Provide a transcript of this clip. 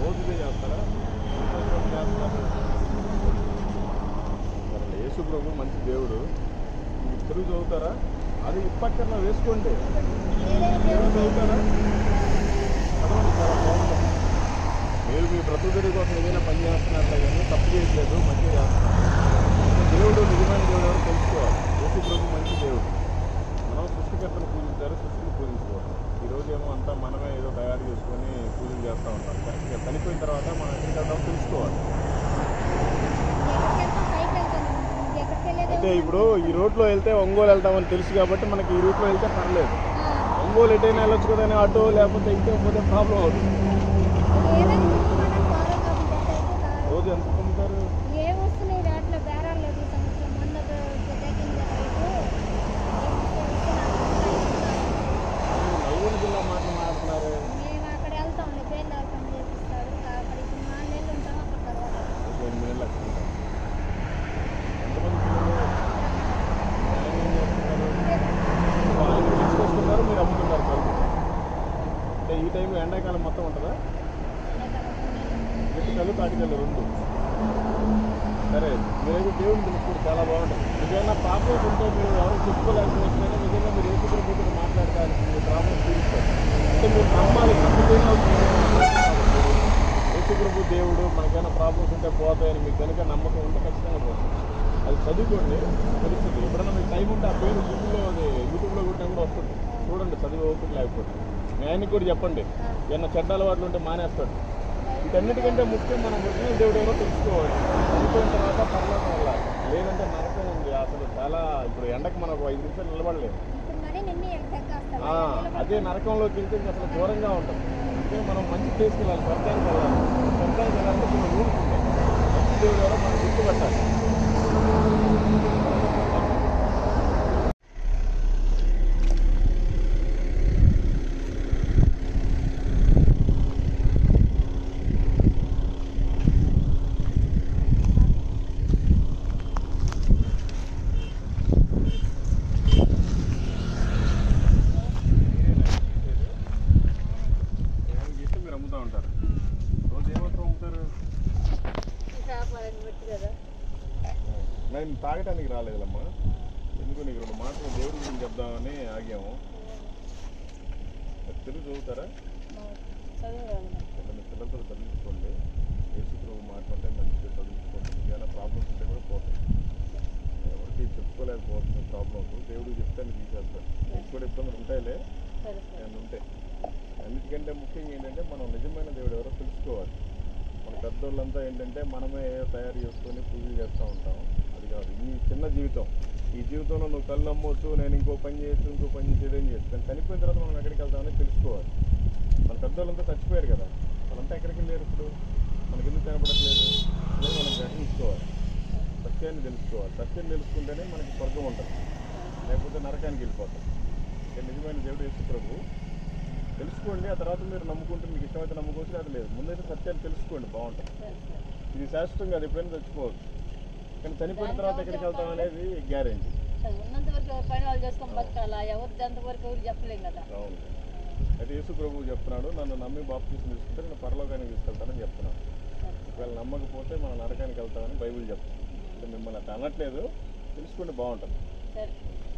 రోజు ఇదే చేస్తారా రోజు చేస్తున్నారు సరే యేసు ప్రభు మంచి దేవుడు మీరు తెలుగు చదువుతారా అది ఇప్పటికన్నా వేసుకోండి తెలుగు చదువుతారా చదవండి చాలా బాగుంటుంది మీరు మీ బ్రతుకుడి కోసం ఏదైనా పని చేస్తున్నట్లే కానీ తప్పు చేయట్లేదు మంచిగా చేస్తున్నారు దేవుడు నిజమైన దేవుడు ఎవరు తెలుసుకోవాలి యేసు ప్రభు మంచి దేవుడు మనం సృష్టికర్తను పూజించారు సృష్టిని పూజించుకోవాలి ఈ రోజు ఏమో అంతా మనమే ఏదో తయారు చేసుకొని పూజలు చేస్తూ ఉంటాం కరెక్ట్గా చనిపోయిన తర్వాత మనం ఎక్కడికి వెళ్దాం తెలుసుకోవాలి అంటే ఇప్పుడు ఈ రోడ్లో వెళ్తే ఒంగోలు వెళ్తామని తెలుసు కాబట్టి మనకి ఈ రూట్లో వెళ్తే పర్లేదు ఒంగోలు ఎటైనా వెళ్ళొచ్చు కదా అని ఆటో లేకపోతే ఇంకే పోతే ప్రాబ్లం అవుతుంది రోజు ఎంత పొందుతారు ఏమొస్తున్నాయి దాంట్లో బేరాలు లేదు ఈ సంవత్సరం మొన్న తగ్గింది నల్గొండ జిల్లా మాటలు మాట్లాడుతున్నారు మేము అక్కడ వెళ్తాం పేర్లు పని చేపిస్తాడు అక్కడ ఇప్పుడు నాలుగు నెలలు ఉంటాం అక్కడ తర్వాత ఒక ఎనిమిది నెలలు అక్కడ ఉంటారు. ఎంతమంది పిల్లలు ఆయన ఏం చేస్తున్నారు వాళ్ళు తీసుకొస్తున్నారు మీరు అమ్ముతున్నారు కలుపు అంటే ఈ టైంలో ఎండాకాలం మొత్తం ఉంటుందా ఎట్టుకలు తాటికలు రెండు సరే మీరైతే దేవుని తెలుసుకోండి చాలా బాగుంటుంది నిజంగా ప్రాబ్లమ్స్ ఉంటే మీరు ఎవరు చెప్పుకోలేకపోతే నిజంగా మీరు ఏ కుటుంబం మాట్లాడతారు మీ ప్రాబ్లమ్స్ తీరుస్తారు అంటే మీరు నమ్మాలి నమ్మితేనే యేసు ప్రభు దేవుడు మనకైనా ప్రాబ్లమ్స్ ఉంటే పోతాయని మీకు కనుక నమ్మకం ఉంటే ఖచ్చితంగా పోతుంది అది చదువుకోండి తెలుస్తుంది ఎప్పుడైనా మీకు టైం ఉంటే ఆ పేరు గూగుల్లో అది యూట్యూబ్లో కొట్టినా కూడా వస్తుంది చూడండి చదివి ఓపిక లేకపోతే మీ ఆయనకి కూడా చెప్పండి ఏమన్నా చెడ్డ అలవాట్లు ఉంటే మానేస్తాడు వీటన్నిటికంటే ముఖ్యం మనం ఒరిజినల్ దేవుడు ఎవరో తెలుసుకోవాలి చనిపోయిన తర్వాత పరలోకం వెళ్ళాలి లేదంటే నరకం ఉంది అసలు చాలా ఇప్పుడు ఎండకు మనకు ఐదు నిమిషాలు నిలబడలేదు ఇప్పుడు మరి నిన్ను ఎక్కడ ఆ, అదే నరకంలోకి వెళ్తే ఇంకా అసలు దూరంగా ఉంటుంది అంటే మనం మంచి ప్లేస్కి వెళ్ళాలి స్వర్గానికి వెళ్ళాలి స్వర్గానికి వెళ్ళాలంటే కొన్ని రూల్స్ ఉన్నాయి మంచి దేవుడు ఎవరో మనం గుర్తుపట్టాలి ఏమైనా గీస్తే మీరు అమ్ముతూ ఉంటారు రోజు ఏమంటారు అమ్ముతారు వ్యాపారాన్ని బట్టి కదా నేను తాగటానికి రాలేదమ్మా ఎందుకు నీకు రెండు మాటలు దేవుడి గురించి చెప్దామని ఆగాము అది తెలుగు చదువుతారా చదువు అంటే మీ పిల్లలతో చదివించుకోండి యేసు ప్రభు మాట్లాడితే మంచిగా చదివించుకోండి ఏమైనా ప్రాబ్లమ్స్ ఉంటే కూడా పోతాయి ఎవరికి చెప్పుకోలేకపోతున్న ప్రాబ్లమ్స్ దేవుడికి చెప్తే అన్ని తీసేస్తారు మీకు కూడా ఇబ్బందులు ఉంటాయిలే సరే ఏమైనా ఉంటాయి అన్నిటికంటే ముఖ్యంగా ఏంటంటే మనం నిజమైన దేవుడు ఎవరో తెలుసుకోవాలి మన పెద్దోళ్ళంతా ఏంటంటే మనమే తయారు చేసుకొని పూజలు చేస్తూ ఉంటాం అది కాదు ఈ చిన్న జీవితం ఈ జీవితంలో నువ్వు కళ్ళు నమ్మవచ్చు నేను ఇంకో పని చేయొచ్చు ఇంకో పని చేసేది ఏం చేయొచ్చు కానీ చనిపోయిన తర్వాత మనం ఎక్కడికి వెళ్తామని తెలుసుకోవాలి మన పెద్దోళ్ళంతా చచ్చిపోయారు కదా వాళ్ళంతా ఎక్కడికి వెళ్ళారు ఇప్పుడు మనకి ఎందుకు కనపడట్లేదు అనేది మనం గ్రహించుకోవాలి సత్యాన్ని తెలుసుకోవాలి సత్యం తెలుసుకుంటేనే మనకి స్వర్గం ఉంటుంది లేకపోతే నరకానికి వెళ్ళిపోతాం అంటే నిజమైన దేవుడు యేసు ప్రభు తెలుసుకోండి ఆ తర్వాత మీరు నమ్ముకుంటే మీకు ఇష్టమైతే నమ్ముకోవచ్చు అది లేదు ముందైతే సత్యాన్ని తెలుసుకోండి బాగుంటుంది ఇది శాశ్వతంగా అది ఎప్పుడైనా చచ్చిపోవచ్చు కానీ చనిపోయిన తర్వాత ఎక్కడికి వెళ్తాం అనేది గ్యారెంటీ ఉన్నంత వరకు ఎవరి పని వాళ్ళు చేసుకొని బతకాలా ఎవరిది అంతవరకు ఎవరు చెప్పలేం కదా అవును అయితే యేసు ప్రభువు చెప్తున్నాడు నన్ను నమ్మి బాప్తీసం తీసుకుంటే నేను పరలోకానికి తీసుకెళ్తానని చెప్తున్నాను ఒకవేళ నమ్మకపోతే మన నరకానికి వెళ్తామని బైబిల్ చెప్తుంది అంటే మిమ్మల్ని అట్లా అనట్లేదు తెలుసుకోండి బాగుంటుంది సరే